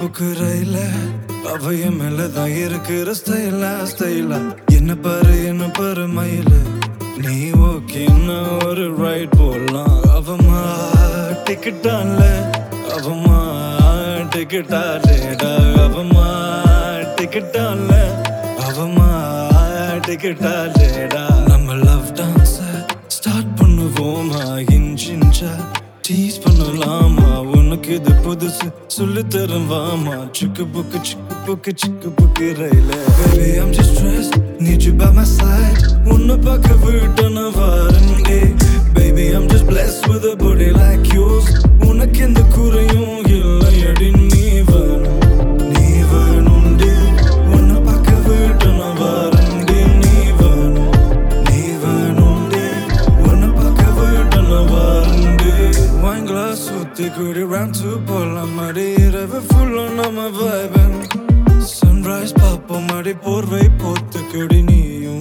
book ரயில அவைய மேலதான் இருக்கிற ஸ்டைலா ஸ்டைலா என்ன பாரு என்ன பாரு மயில நீ ஓகேன்னா ஒரு ரைட் போடலாம் அவமா டிக்கெட்டான்ல அவமா டிக்கெட்டாலேடா அவமா டிக்கெட்டான்ல அவமா டிக்கெட்டாலேடா நம்ம லவ் டான்ஸ ஸ்டார்ட் பண்ணுவோமா இன்ச் இன்ச்சா டீஸ் பண்ணலாமா உனக்கு இது புதுசு சொல்லி தரும் வாமா சிக்கு புக்கு சிக்கு புக்கு சிக்கு புக்கு ரயில Baby I'm just stressed need you by my side உன்னை பார்க்க விட்டு நான் வரேன்டே Baby I'm just blessed with a body like yours உனக்கு எந்த குறையும் இல்லையடி நீ வேணும் நீ வேணும்டி உன்னை பார்க்க விட்டு நான் வரேன்டே நீ வேணும் நீ வேணும்டி உன்னை பார்க்க விட்டு நான் வரேன்டே Wine glass ஊத்தி குடி round two போலாம் அடி இரவு full on நம்ம vibing Sunrise பார்ப்போம் அடி போர்வை போத்து குடி நீயும்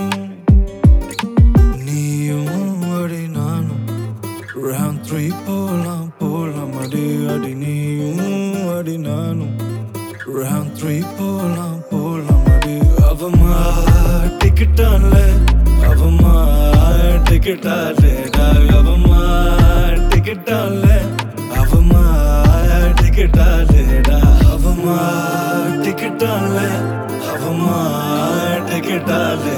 நீயும் அடி நானும் round three போலாம் போலாம் அடி அடி நீயும் அடி நானும் round three போலாம் போலாம் அடி அவமா டிக்கெட்டான்ல அவமா டிக்கெட்டாலேடா அவமா டிக்கெட்டான்ல அவமா டிக்கெட்டாலேடா அவமா டிக்கெட்டான்ல அவமா டிக்கெட்டாலே